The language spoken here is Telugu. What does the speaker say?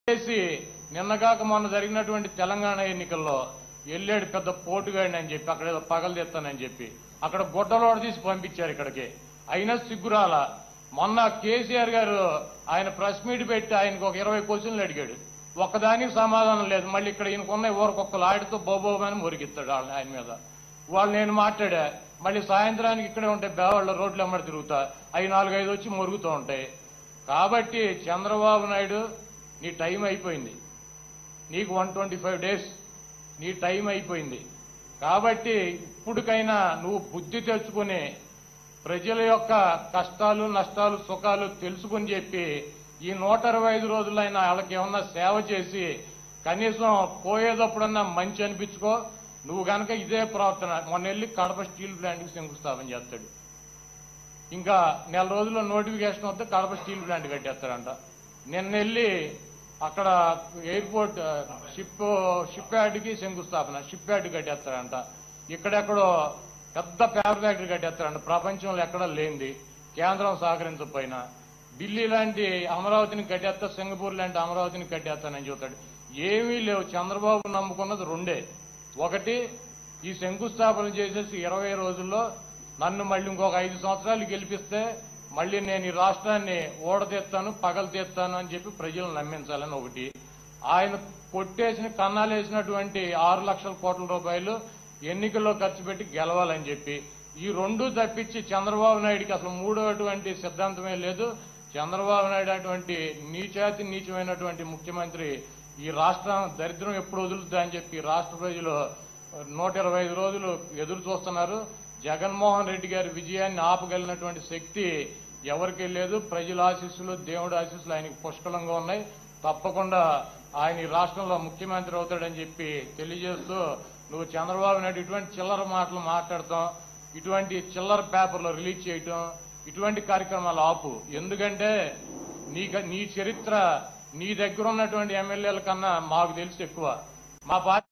చేసి నిన్నగాక మొన్న జరిగినటువంటి తెలంగాణ ఎన్నికల్లో వెళ్ళాడు పెద్ద పోటుగాడిని అని చెప్పి అక్కడ ఏదో పగలదెత్తానని చెప్పి అక్కడ గుడ్డలోడ తీసి పంపించారు ఇక్కడికి అయినా సిగ్గురాల మొన్న కేసీఆర్ గారు ఆయన ప్రెస్ మీట్ పెట్టి ఆయనకు ఒక ఇరవై క్వశ్చన్లు అడిగాడు ఒక్కదానికి సమాధానం లేదు మళ్ళీ ఇక్కడ ఈయనకున్న ఊరకొక్కలు ఆడితో బోబోమని మురిగిస్తాడు వాళ్ళని ఆయన మీద వాళ్ళు నేను మాట్లాడా మళ్ళీ సాయంత్రానికి ఇక్కడే ఉంటాయి బేవాళ్ళ రోడ్లు అమ్మడి తిరుగుతా అవి నాలుగైదు వచ్చి మురుగుతూ ఉంటాయి కాబట్టి చంద్రబాబు నాయుడు నీ టైం అయిపోయింది నీకు వన్ ట్వంటీ ఫైవ్ డేస్ నీ టైం అయిపోయింది కాబట్టి ఇప్పటికైనా నువ్వు బుద్ధి తెచ్చుకుని ప్రజల యొక్క కష్టాలు నష్టాలు సుఖాలు తెలుసుకుని చెప్పి ఈ నూట ఇరవై ఐదు రోజులైనా వాళ్ళకి ఏమన్నా సేవ చేసి కనీసం పోయేటప్పుడన్నా మంచి అనిపించుకో నువ్వు గనక ఇదే ప్రవర్తన మొన్న వెళ్ళి కడప స్టీల్ ప్లాంట్కి శంకుస్థాపన చేస్తాడు ఇంకా నెల రోజుల్లో నోటిఫికేషన్ వస్తే కడప స్టీల్ ప్లాంట్ కట్టేస్తాడంట నిన్న వెళ్ళి అక్కడ ఎయిర్పోర్ట్ ఆ, షిప్ షిప్ యార్డ్కి శంకుస్థాపన షిప్ యార్డ్ కట్టేస్తాడంట ఇక్కడెక్కడో పెద్ద పేపర్ ఫ్యాక్టరీ కట్టేస్తాడంట ప్రపంచంలో ఎక్కడా లేనిది కేంద్రం సహకరించకపోయినా ఢిల్లీ లాంటి అమరావతిని కట్టేస్తా సింగపూర్ లాంటి అమరావతిని కట్టేస్తానని చెబుతాడు ఏమీ లేవు చంద్రబాబు నమ్ముకున్నది రెండే ఒకటి ఈ శంకుస్థాపన చేసేసి ఇరవై రోజుల్లో నన్ను మళ్ళీ ఇంకొక ఐదు సంవత్సరాలు గెలిపిస్తే మళ్ళీ నేను ఈ రాష్ట్రాన్ని ఓడతీస్తాను పగలు తీస్తాను అని చెప్పి ప్రజలను నమ్మించాలని ఒకటి ఆయన కొట్టేసిన కన్నాలేసినటువంటి ఆరు లక్షల కోట్ల రూపాయలు ఎన్నికల్లో ఖర్చు పెట్టి గెలవాలని చెప్పి ఈ రెండు తప్పించి చంద్రబాబు నాయుడికి అసలు మూడోటువంటి సిద్ధాంతమే లేదు చంద్రబాబు నాయుడు అటువంటి నీచాతి నీచమైనటువంటి ముఖ్యమంత్రి ఈ రాష్ట్రం దరిద్రం ఎప్పుడు వదులుతా అని చెప్పి రాష్ట్ర ప్రజలు నూట ఇరవై ఐదు రోజులు ఎదురు చూస్తున్నారు జగన్మోహన్ రెడ్డి గారి విజయాన్ని ఆపగలిగినటువంటి శక్తి ఎవరికీ లేదు ప్రజల ఆశీస్సులు దేవుడి ఆశీస్సులు ఆయనకి పుష్కలంగా ఉన్నాయి తప్పకుండా ఆయన ఈ రాష్ట్రంలో ముఖ్యమంత్రి అవుతాడని చెప్పి తెలియజేస్తూ నువ్వు చంద్రబాబు నాయుడు ఇటువంటి చిల్లర మాటలు మాట్లాడతాం ఇటువంటి చిల్లర పేపర్లు రిలీజ్ చేయటం ఇటువంటి కార్యక్రమాలు ఆపు ఎందుకంటే నీక నీ చరిత్ర నీ దగ్గర ఉన్నటువంటి ఎమ్మెల్యేల కన్నా మాకు తెలిసి ఎక్కువ మా పార్టీ